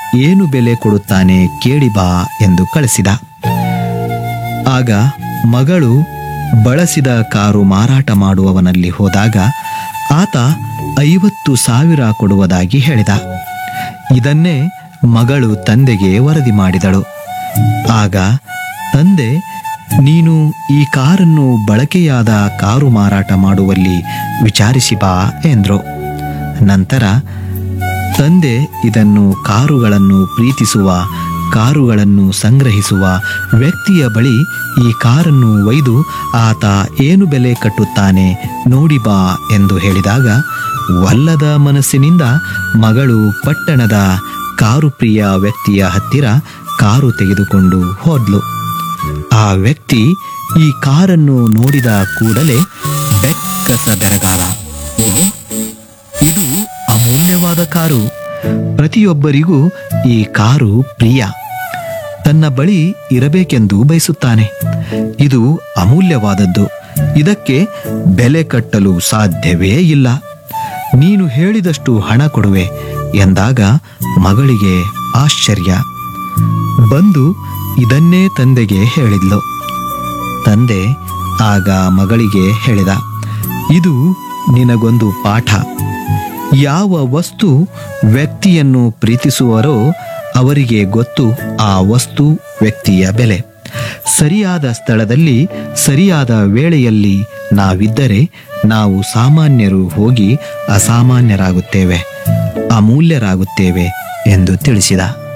ಏನು ಬೆಲೆ ಕೊಡುತ್ತಾನೆ ಕೇಳಿ ಬಾ ಎಂದು ಕಳಿಸಿದ ಆಗ ಮಗಳು ಬಳಸಿದ ಕಾರು ಮಾರಾಟ ಮಾಡುವವನಲ್ಲಿ ಹೋದಾಗ ಆತ ಐವತ್ತು ಸಾವಿರ ಕೊಡುವುದಾಗಿ ಹೇಳಿದ ಇದನ್ನೇ ಮಗಳು ತಂದೆಗೆ ವರದಿ ಮಾಡಿದಳು ಆಗ ತಂದೆ ನೀನು ಈ ಕಾರನ್ನು ಬಳಕೆಯಾದ ಕಾರು ಮಾರಾಟ ಮಾಡುವಲ್ಲಿ ವಿಚಾರಿಸಿ ಬಾ ಎಂದ್ರು ನಂತರ ತಂದೆ ಇದನ್ನು ಕಾರುಗಳನ್ನು ಪ್ರೀತಿಸುವ ಕಾರುಗಳನ್ನು ಸಂಗ್ರಹಿಸುವ ವ್ಯಕ್ತಿಯ ಬಳಿ ಈ ಕಾರನ್ನು ಒಯ್ದು ಆತ ಏನು ಬೆಲೆ ಕಟ್ಟುತ್ತಾನೆ ನೋಡಿ ಬಾ ಎಂದು ಹೇಳಿದಾಗ ವಲ್ಲದ ಮನಸ್ಸಿನಿಂದ ಮಗಳು ಪಟ್ಟಣದ ಕಾರು ಪ್ರಿಯ ವ್ಯಕ್ತಿಯ ಹತ್ತಿರ ಕಾರು ತೆಗೆದುಕೊಂಡು ಹೋದ್ಲು ಆ ವ್ಯಕ್ತಿ ಈ ಕಾರನ್ನು ನೋಡಿದ ಕೂಡಲೇ ಬೆಕ್ಕಸ ಬೆರಗಾದ ಓಹೋ ಇದು ಅಮೂಲ್ಯವಾದ ಕಾರು ಪ್ರತಿಯೊಬ್ಬರಿಗೂ ಈ ಕಾರು ಪ್ರಿಯ ತನ್ನ ಬಳಿ ಇರಬೇಕೆಂದು ಬಯಸುತ್ತಾನೆ ಇದು ಅಮೂಲ್ಯವಾದದ್ದು ಇದಕ್ಕೆ ಬೆಲೆ ಕಟ್ಟಲು ಸಾಧ್ಯವೇ ಇಲ್ಲ ನೀನು ಹೇಳಿದಷ್ಟು ಹಣ ಕೊಡುವೆ ಎಂದಾಗ ಮಗಳಿಗೆ ಆಶ್ಚರ್ಯ ಬಂದು ಇದನ್ನೇ ತಂದೆಗೆ ಹೇಳಿದ್ಲು ತಂದೆ ಆಗ ಮಗಳಿಗೆ ಹೇಳಿದ ಇದು ನಿನಗೊಂದು ಪಾಠ ಯಾವ ವಸ್ತು ವ್ಯಕ್ತಿಯನ್ನು ಪ್ರೀತಿಸುವರೋ ಅವರಿಗೆ ಗೊತ್ತು ಆ ವಸ್ತು ವ್ಯಕ್ತಿಯ ಬೆಲೆ ಸರಿಯಾದ ಸ್ಥಳದಲ್ಲಿ ಸರಿಯಾದ ವೇಳೆಯಲ್ಲಿ ನಾವಿದ್ದರೆ ನಾವು ಸಾಮಾನ್ಯರು ಹೋಗಿ ಅಸಾಮಾನ್ಯರಾಗುತ್ತೇವೆ ಅಮೂಲ್ಯರಾಗುತ್ತೇವೆ ಎಂದು ತಿಳಿಸಿದ